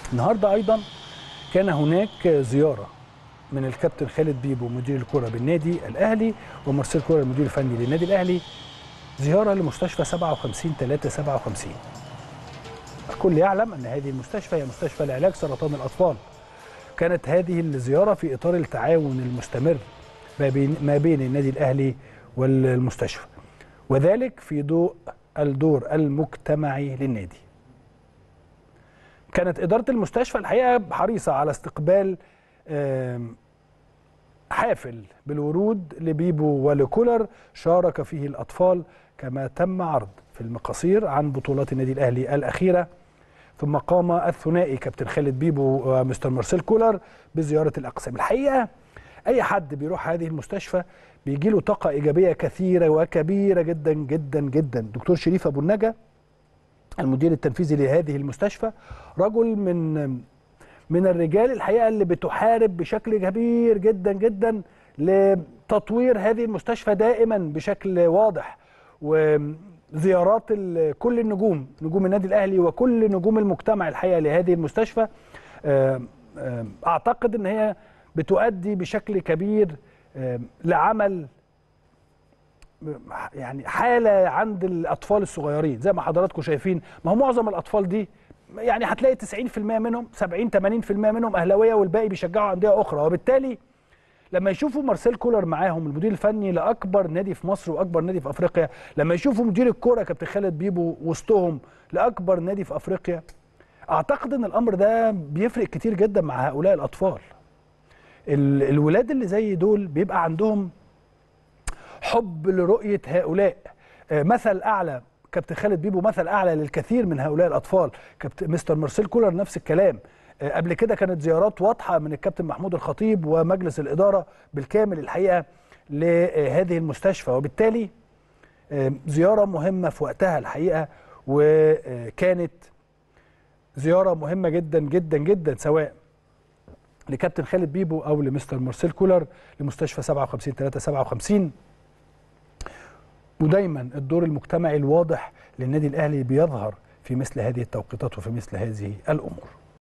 النهارده ايضا كان هناك زياره من الكابتن خالد بيبو مدير الكره بالنادي الاهلي ومارسيل كولر المدير الفني للنادي الاهلي زياره لمستشفى 57 3 57 الكل يعلم ان هذه المستشفى هي مستشفى لعلاج سرطان الاطفال كانت هذه الزياره في اطار التعاون المستمر ما بين ما بين النادي الاهلي والمستشفى وذلك في ضوء الدور المجتمعي للنادي كانت إدارة المستشفى الحقيقة حريصة على استقبال حافل بالورود لبيبو ولكولر شارك فيه الأطفال كما تم عرض في المقاصير عن بطولات النادي الأهلي الأخيرة ثم قام الثنائي كابتن خالد بيبو ومستر مارسيل كولر بزيارة الأقسام الحقيقة أي حد بيروح هذه المستشفى بيجي له طاقة إيجابية كثيرة وكبيرة جدا جدا جدا دكتور شريف أبو النجا المدير التنفيذي لهذه المستشفى رجل من من الرجال الحقيقه اللي بتحارب بشكل كبير جدا جدا لتطوير هذه المستشفى دائما بشكل واضح وزيارات كل النجوم نجوم النادي الاهلي وكل نجوم المجتمع الحقيقه لهذه المستشفى اعتقد ان هي بتؤدي بشكل كبير لعمل يعني حاله عند الاطفال الصغيرين زي ما حضراتكم شايفين ما هو معظم الاطفال دي يعني هتلاقي 90% منهم 70 80% منهم اهلاويه والباقي بيشجعوا انديه اخرى وبالتالي لما يشوفوا مارسيل كولر معاهم المدير الفني لاكبر نادي في مصر واكبر نادي في افريقيا لما يشوفوا مدير الكوره كابتن خالد بيبو وسطهم لاكبر نادي في افريقيا اعتقد ان الامر ده بيفرق كتير جدا مع هؤلاء الاطفال الولاد اللي زي دول بيبقى عندهم حب لرؤيه هؤلاء مثل اعلى كابتن خالد بيبو مثل اعلى للكثير من هؤلاء الاطفال كابتن مستر مارسيل كولر نفس الكلام قبل كده كانت زيارات واضحه من الكابتن محمود الخطيب ومجلس الاداره بالكامل الحقيقه لهذه المستشفى وبالتالي زياره مهمه في وقتها الحقيقه وكانت زياره مهمه جدا جدا جدا سواء لكابتن خالد بيبو او لمستر مارسيل كولر لمستشفى 57 3 57 ودايما الدور المجتمعي الواضح للنادي الاهلي بيظهر في مثل هذه التوقيتات وفي مثل هذه الامور